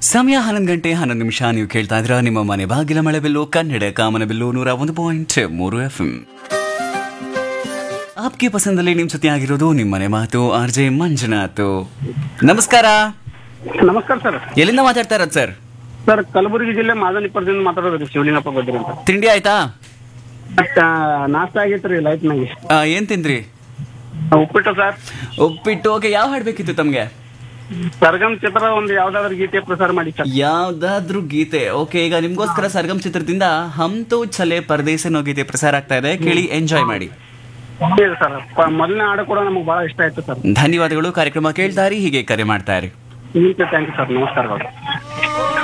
ಸಮಯ ಹನ್ನೊಂದು ಗಂಟೆ ಹನ್ನೊಂದು ನಿಮಿಷ ನೀವು ಕೇಳ್ತಾ ಇದ್ರ ನಿಮ್ಮ ಮನೆ ಬಾಗಿಲ ಮಳೆ ಬಿಲ್ಲು ಕನ್ನಡ ಕಾಮನ ಬಿಲ್ಲು ನೂರ ಒಂದು ಪಾಯಿಂಟ್ ಮೂರು ಎಫ್ ಎಂ ಆಪ್ಗೆ ಪಸಂದಲ್ಲಿ ನಿಮ್ ಜೊತೆ ಆಗಿರೋದು ನಿಮ್ಮನೆ ಮಾತು ಆರ್ ಜೆ ಮಂಜುನಾಥ್ ನಮಸ್ಕಾರ ನಮಸ್ಕಾರ ಸರ್ ಎಲ್ಲಿಂದ ಮಾತಾಡ್ತಾ ಇರೋದು ಸರ್ ಸರ್ ಕಲಬುರಗಿ ಜಿಲ್ಲೆ ಮಾದನಿಪುರದಿಂದ ಮಾತಾಡೋದ್ರಿ ಶಿವಲಿಂಗಪ್ಪ ಬದ್ರಿ ಅಂತ ತಿಂಡಿ ಆಯ್ತಾ ಮತ್ತ ನಾಷ್ಟ ಆಗೈತ್ರಿ ಲೈಟ್ನಾಗೆ ಆ, ಏನ್ ತಿಂದ್ರಿ ಉಪ್ಪಿಟ್ಟು ಸರ್ ಉಪ್ಪಿಟ್ಟು ಓಕೆ ಯಾವ ಹಾಡ್ಬೇಕಿತ್ತು ತಮ್ಗೆ ಸರ್ಗಮ್ ಚಿತ್ರ ಒಂದು ಯಾವ್ದಾದ್ರು ಗೀತೆ ಪ್ರಸಾರ ಮಾಡಿ ಸರ್ ಯಾವ್ದಾದ್ರೂ ಗೀತೆ ಓಕೆ ಈಗ ನಿಮ್ಗೋಸ್ಕರ ಸರ್ಗಮ್ ಚಿತ್ರದಿಂದ ಹಮ್ ತೋ ಛಲೆ ಪರದೇಶ ಅನ್ನೋ ಗೀತೆ ಪ್ರಸಾರ ಆಗ್ತಾ ಇದೆ ಕೇಳಿ ಎಂಜಾಯ್ ಮಾಡಿ ಇದೆ ಸರ್ ಪ- ಮೊದಲನೇ ಹಾಡು ಕೂಡ ನಮಗೆ ಬಹಳ ಇಷ್ಟ ಆಯ್ತು ಸರ್ ಧನ್ಯವಾದಗಳು ಕಾರ್ಯಕ್ರಮ ಕೇಳ್ತಾರಿ ಹೀಗೆ ಕರೆ ಮಾಡ್ತಾರೆ ಥ್ಯಾಂಕ್ ಯು ಸರ್ ನಮಸ್ಕಾರಗಳು